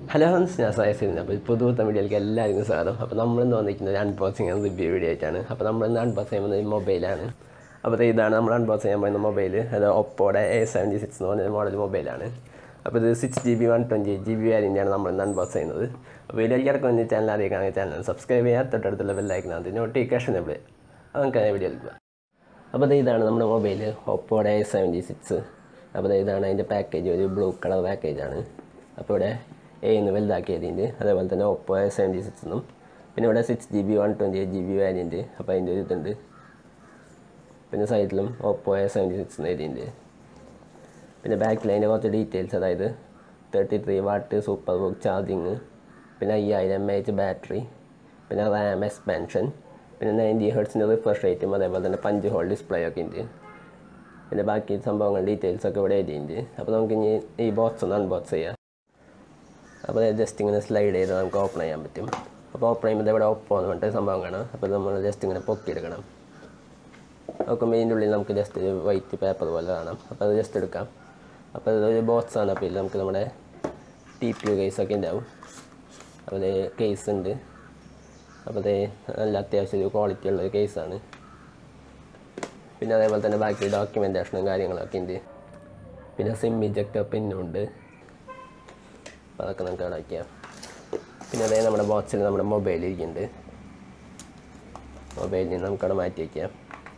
hello ഹൻസ് ഞാൻ സായസിന് അപ്പോൾ പുതുത്ത വീഡിയോയിലേക്ക് എല്ലാവർക്കും സ്വാഗതം അപ്പോൾ നമ്മളിന്ന് വന്നിരിക്കുന്നത് ഒരു അൺബോക്സിങ് ആൻഡ് റിവ്യൂ വീഡിയോ ആയിട്ടാണ് അപ്പോൾ നമ്മളിന്ന് അൺബോക്സ് ചെയ്യുന്നത് ഈ മൊബൈലാണ് അപ്പോൾ ദേ ഇതാണ് നമ്മൾ അൺബോക്സ് ചെയ്യാൻ പോകുന്ന മൊബൈൽ അത് ഒപ്പോയുടെ എ സെവൻറ്റി സിക്സ് എന്ന് പറഞ്ഞ മോഡൽ മൊബൈലാണ് അപ്പോൾ ഇത് six G B one twenty eight G B വേരിയൻ്റാണ് നമ്മളിന്ന് അൺബോക്സ് ചെയ്യുന്നത് അപ്പോൾ വീഡിയോയിലേക്ക് ഇറക്കുന്ന ചാനൽ അറിയിക്കുകയാണെങ്കിൽ ചാനൽ സബ്സ്ക്രൈബ് ചെയ്യുക തൊട്ടടുത്തുള്ള ബെല്ലൈക്കനകത്ത് നോട്ടിഫിക്കേഷൻ എവിടെ അത് നമുക്ക് വീഡിയോയിൽ പോകാം അപ്പോൾ ദേ ഇതാണ് നമ്മുടെ മൊബൈൽ ഒപ്പോയുടെ എ സെവൻറ്റി സിക്സ് അപ്പോൾ ദേ ഇതാണ് അതിൻ്റെ പാക്കേജ് ഒരു ബ്ലൂ കളർ പാക്കേജാണ് അപ്പോൾ ഇവിടെ എ എന്ന് വലുതാക്കിയതിൻ്റെ അതേപോലെ തന്നെ ഒപ്പോ എ സെവൻറ്റി സിക്സ് എന്നും പിന്നെ ഇവിടെ six G B one twenty eight G B variant അപ്പോൾ അതിൻ്റെ ഒരു ഇതുണ്ട് പിന്നെ സൈഡിലും ഒപ്പോ എ സെവൻറ്റി സിക്സ് എഴുതിയിട്ടുണ്ട് പിന്നെ ബാക്കിൽ അതിൻ്റെ കുറച്ച് ഡീറ്റെയിൽസ് അതായത് തേർട്ടി ത്രീ വാട്ട് സൂപ്പർ ബുക്ക് ചാർജിങ് പിന്നെ അയ്യായിരം എം എച്ച് ബാറ്ററി പിന്നെ റാം എക്സ്പാൻഷൻ പിന്നെ നയൻറ്റി ഹെർട്സിൻ്റെ റിഫ്രഷ് റേറ്റും അതേപോലെ തന്നെ പഞ്ച് ഹോൾ ഡിസ്പ്ലേ ഒക്കെ ഉണ്ട് പിന്നെ ബാക്കി സംഭവങ്ങൾ ഡീറ്റെയിൽസ് ഒക്കെ ഇവിടെ എഴുതിയിട്ടുണ്ട് അപ്പോൾ നമുക്ക് ഇനി ഈ ബോക്സ് ഒന്ന് അൺബോക്സ് ചെയ്യാം അപ്പോൾ ജസ്റ്റ് ഇങ്ങനെ സ്ലൈഡ് ചെയ്ത് നമുക്ക് ഓപ്പൺ ചെയ്യാൻ പറ്റും അപ്പോൾ ഓപ്പൺ ചെയ്യുമ്പോൾ ഇവിടെ ഒപ്പോ എന്ന് പറഞ്ഞിട്ട് സംഭവം കാണാം അപ്പോൾ നമ്മൾ ജസ്റ്റ് ഇങ്ങനെ പൊക്കിയെടുക്കണം നോക്കുമ്പോൾ ഇതിൻ്റെ ഉള്ളിൽ നമുക്ക് ജസ്റ്റ് ഒരു വൈറ്റ് പേപ്പർ പോലെ കാണാം അപ്പോൾ അത് ജസ്റ്റ് എടുക്കാം അപ്പോൾ ഇതൊരു ബോക്സാണ് അപ്പോൾ ഇതിൽ നമുക്ക് നമ്മുടെ ടി പി യു കേസൊക്കെ ഉണ്ടാവും അപ്പോൾ ഇത് കേസ് ഉണ്ട് അപ്പോൾ ഇത് നല്ല അത്യാവശ്യം ഒരു ക്വാളിറ്റി ഉള്ള ഒരു കേസാണ് പിന്നെ അതേപോലെ തന്നെ ബാക്കി ഡോക്യുമെൻറ്റേഷനും കാര്യങ്ങളൊക്കെ ഉണ്ട് പിന്നെ സിം ഇജക്റ്റ് പിന്നും ഉണ്ട് അപ്പോൾ അതൊക്കെ നമുക്ക് അവിടെ വയ്ക്കാം പിന്നെ അതേ നമ്മുടെ ബോക്സിൽ നമ്മുടെ മൊബൈൽ ഇരിക്കുന്നുണ്ട് മൊബൈലിൽ നിന്ന് നമുക്കവിടെ മാറ്റി വയ്ക്കാം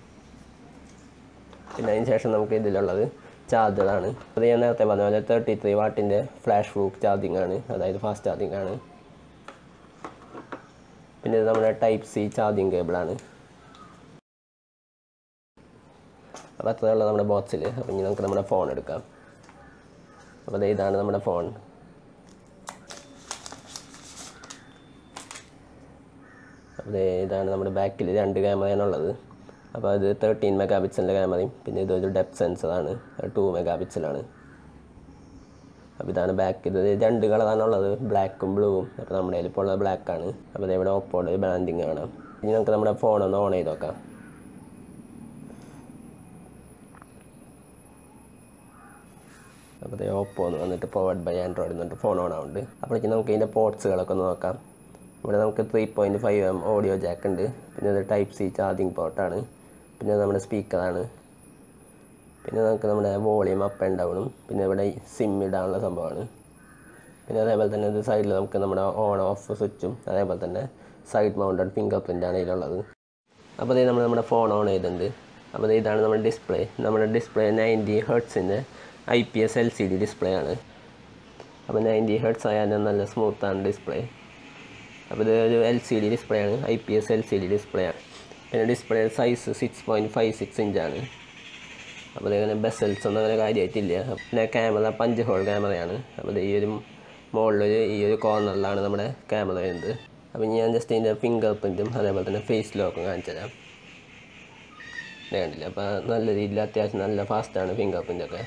പിന്നെ അതിന് ശേഷം നമുക്ക് ഇതിലുള്ളത് ചാർജറാണ് അത് ഞാൻ നേരത്തെ പറഞ്ഞ പോലെ തേർട്ടി ത്രീ വാട്ടിൻ്റെ ഫ്ലാഷ് പ്രൂഫ് ചാർജിങ് ആണ് അതായത് ഫാസ്റ്റ് ചാർജിങ് ആണ് പിന്നെ ഇത് നമ്മുടെ ടൈപ്പ് സി ചാർജിങ് കേബിളാണ് അപ്പോൾ അത്രയുള്ള നമ്മുടെ ബോക്സിൽ അപ്പോൾ ഇനി നമുക്ക് നമ്മുടെ ഫോൺ എടുക്കാം അപ്പോൾ ദേ ഇതാണ് നമ്മുടെ ഫോൺ അപ്പോൾ ദേ ഇതാണ് നമ്മുടെ ബാക്കിൽ രണ്ട് ക്യാമറയാണ് ഉള്ളത് അപ്പോൾ അത് തേർട്ടീൻ മെഗാ പിക്സലിൻ്റെ ക്യാമറയും പിന്നെ ഇതൊരു ഡെപ്ത് സെൻസറാണ് ടു മെഗാ പിക്സലാണ് അപ്പോൾ ഇതാണ് ബാക്ക് ഇത് രണ്ട് കളറാണ് ഉള്ളത് ബ്ലാക്കും ബ്ലൂവും അപ്പോൾ നമ്മുടെ കയ്യിൽ ഇപ്പോൾ ഉള്ളത് ബ്ലാക്കാണ് അപ്പോൾ ഇത് ഇവിടെ ഓപ്പോയുടെ ബ്രാൻഡിങ് കാണാം ഇനി നമുക്ക് നമ്മുടെ ഫോൺ ഒന്ന് ഓൺ ചെയ്ത് നോക്കാം അപ്പോൾ ഇത് ഓപ്പോ എന്ന് വന്നിട്ട് പവർഡ് ബൈ ആൻഡ്രോയിഡ് എന്നിട്ട് ഫോൺ ഓൺ ആവുന്നുണ്ട് അപ്പോഴേക്കും നമുക്ക് ഇതിൻ്റെ പോർട്സുകളൊക്കെ ഒന്ന് നോക്കാം ഇവിടെ നമുക്ക് three point five M audio jack ഉണ്ട് പിന്നെ ഇത് ടൈപ്പ് സി ചാർജിങ് പോർട്ടാണ് പിന്നെ നമ്മുടെ സ്പീക്കറാണ് പിന്നെ നമുക്ക് നമ്മുടെ വോളിയം അപ്പ് ആൻഡ് ഡൗണും പിന്നെ ഇവിടെ സിം ഇടാനുള്ള സംഭവമാണ് പിന്നെ അതേപോലെ തന്നെ ഇത് സൈഡിൽ നമുക്ക് നമ്മുടെ ഓൺ ഓഫ് സ്വിച്ചും അതേപോലെ തന്നെ സൈഡ് മൗണ്ടഡ് ഫിംഗർ പ്രിൻ്റാണ് ഇതിലുള്ളത് അപ്പോൾ ഇത് നമ്മൾ നമ്മുടെ ഫോൺ ഓൺ ചെയ്തിട്ടുണ്ട് അപ്പോൾ ഇത് ഇതാണ് നമ്മുടെ ഡിസ്പ്ലേ നമ്മുടെ ഡിസ്പ്ലേ നയൻറ്റി ഹെർട്സിൻ്റെ I P S L C D display ആണ് അപ്പോൾ നയൻറ്റി ഹെർട്സ് ആയാലും നല്ല സ്മൂത്താണ് ഡിസ്പ്ലേ അപ്പോൾ ഇത് ഒരു എൽ സി ഡി ഡിസ്പ്ലേ ആണ് I P S L C D display ആണ് പിന്നെ display size six point five six ഇഞ്ചാണ് അപ്പോൾ ഇതിങ്ങനെ ബെസൽസ് ഒന്നും അങ്ങനെ കാര്യമായിട്ടില്ല പിന്നെ ക്യാമറ പഞ്ച് ഹോൾ ക്യാമറയാണ് അപ്പോൾ ഇത് ഈ ഒരു മുകളിലൊരു ഈ ഒരു കോർണറിലാണ് നമ്മുടെ ക്യാമറ വരുന്നത് അപ്പോൾ ഞാൻ ജസ്റ്റ് ഇതിൻ്റെ ഫിംഗർ പ്രിൻറ്റും അതേപോലെ തന്നെ ഫേസ് ലോക്കും കാണിച്ചു തരാം ഇത് കണ്ടില്ല അപ്പോൾ നല്ല രീതിയിൽ അത്യാവശ്യം നല്ല ഫാസ്റ്റാണ് ഫിംഗർ പ്രിൻ്റൊക്കെ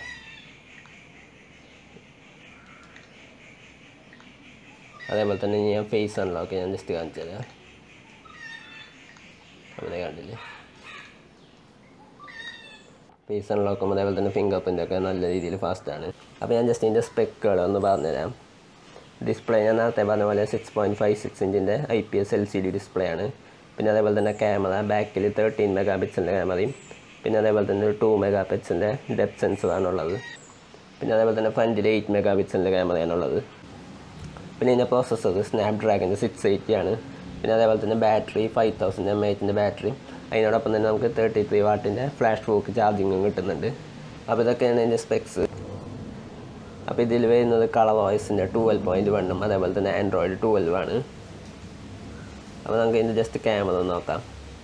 അതേപോലെ തന്നെ ഞാൻ ഫേസ് അൺലോക്ക് ഞാൻ ജസ്റ്റ് കാണിച്ചു തരാം അവിടെ കണ്ടില്ലേ ഫേസ് അൺലോക്കും അതേപോലെ തന്നെ ഫിംഗർ പ്രിൻ്റൊക്കെ നല്ല രീതിയിൽ ഫാസ്റ്റാണ് അപ്പോൾ ഞാൻ ജസ്റ്റ് ഇതിൻ്റെ സ്പെക്കുകൾ ഒന്ന് പറഞ്ഞുതരാം ഡിസ്പ്ലേ ഞാൻ നേരത്തെ പറഞ്ഞ പോലെ സിക്സ് പോയിൻറ്റ് ഫൈവ് സിക്സ് ഇഞ്ചിൻ്റെ I P S L C D display ആണ് പിന്നെ അതേപോലെ തന്നെ ക്യാമറ ബാക്കിൽ തേർട്ടീൻ മെഗാ പിക്സലിൻ്റെ ക്യാമറയും പിന്നെ അതേപോലെ തന്നെ ഒരു ടു മെഗാ പിക്സലിൻ്റെ ഡെപ്ത് സെൻസറാണുള്ളത് പിന്നെ അതേപോലെ തന്നെ ഫ്രണ്ടിൽ എയ്റ്റ് മെഗാ പിക്സലിൻ്റെ ക്യാമറയാണുള്ളത് പിന്നെ ഇതിൻ്റെ പ്രോസസ്സർ സ്നാപ് ഡ്രാഗൻ്റെ സിക്സ് എയ്റ്റി ആണ് പിന്നെ അതേപോലെ തന്നെ ബാറ്ററി ഫൈവ് തൗസൻഡ് എം എച്ചിൻ്റെ ബാറ്ററി അതിനോടൊപ്പം തന്നെ നമുക്ക് തേർട്ടി ത്രീ വാട്ടിൻ്റെ ഫ്ലാഷ് പ്രൂഫ് ചാർജിങ്ങും കിട്ടുന്നുണ്ട് അപ്പോൾ ഇതൊക്കെയാണ് ഇതിൻ്റെ സ്പെക്സ് അപ്പോൾ ഇതിൽ വരുന്നത് കളർ വോയിസിൻ്റെ ട്വൽവ് പോയിൻറ്റ് വണ്ണും അതേപോലെ തന്നെ ആൻഡ്രോയിഡ് ട്വൽവ് ആണ് അപ്പോൾ നമുക്ക് ഇതിൻ്റെ ജസ്റ്റ് ക്യാമറ ഒന്ന് നോക്കാം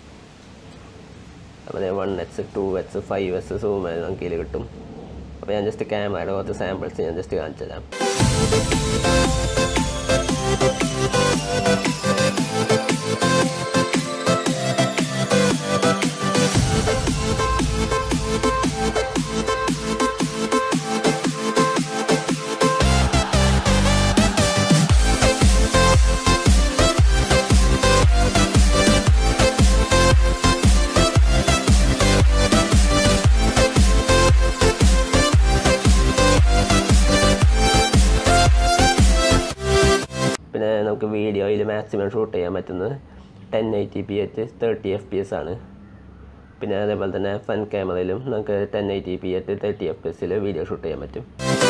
അപ്പോൾ one H two H five H zoom നമുക്ക് ഇതിൽ കിട്ടും അപ്പോൾ ഞാൻ ജസ്റ്റ് ക്യാമറയുടെ കുറച്ച് സാമ്പിൾസ് ഞാൻ ജസ്റ്റ് കാണിച്ചു തരാം നമുക്ക് വീഡിയോയിൽ മാക്സിമം ഷൂട്ട് ചെയ്യാൻ പറ്റുന്നത് ten eighty P H thirty F P S ആണ് പിന്നെ അതേപോലെ തന്നെ ഫ്രണ്ട് ക്യാമറയിലും നമുക്ക് ten eighty P H thirty F P എസിൽ വീഡിയോ ഷൂട്ട് ചെയ്യാൻ പറ്റും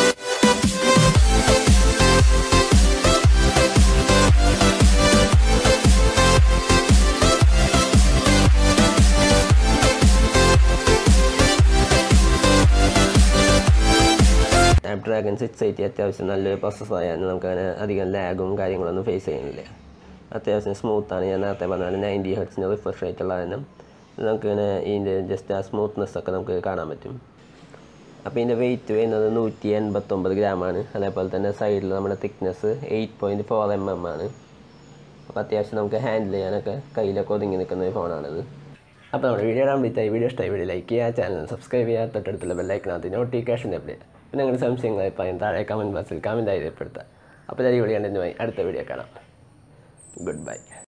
സ്നാപ്ഡ്രാഗൺ സിക്സ് എയ്റ്റി അത്യാവശ്യം നല്ലൊരു പ്രോസസ്സറായാണ് നമുക്കങ്ങനെ അധികം ലാഗും കാര്യങ്ങളൊന്നും ഫേസ് ചെയ്യുന്നില്ല അത്യാവശ്യം സ്മൂത്താണ് ഞാൻ നേരത്തെ പറഞ്ഞാൽ നയൻറ്റി ഹെർട്സിന് റിഫ്രഷ് റേറ്റ് ഉള്ളതിനും നമുക്കിങ്ങനെ ഇതിൻ്റെ ജസ്റ്റ് ആ സ്മൂത്ത്നെസ് ഒക്കെ നമുക്ക് കാണാൻ പറ്റും അപ്പോൾ ഇതിൻ്റെ വെയിറ്റ് വരുന്നത് നൂറ്റി എൺപത്തൊമ്പത് ഗ്രാമാണ് അതേപോലെ തന്നെ സൈഡിൽ നമ്മുടെ thickness eight point four M M ആണ് അപ്പോൾ അത്യാവശ്യം നമുക്ക് ഹാൻഡിൽ ചെയ്യാനൊക്കെ കയ്യിലൊക്കെ ഒതുങ്ങി നിൽക്കുന്ന ഒരു ഫോണാണിത് അപ്പോൾ നമ്മുടെ വീഡിയോ കംപ്ലീറ്റ് ആയി വീഡിയോ ഇഷ്ടമായി വീഡിയോ ലൈക്ക് ചെയ്യുക ചാനൽ സബ്സ്ക്രൈബ് ചെയ്യുക തൊട്ടടുത്തുള്ള ബെല്ലൈക്കിനകത്ത് നോട്ടിഫിക്കേഷൻ എപ്പിൾ ചെയ്യുക പിന്നെ നിങ്ങളുടെ സംശയങ്ങൾ അഭിപ്രായം താഴെ കമൻറ്റ് ബോക്സിൽ കമൻറ്റായി രേഖപ്പെടുത്തുക അപ്പോൾ അടിപൊളി കണ്ടന്റുമായി അടുത്ത വീഡിയോ കാണാം ഗുഡ് ബൈ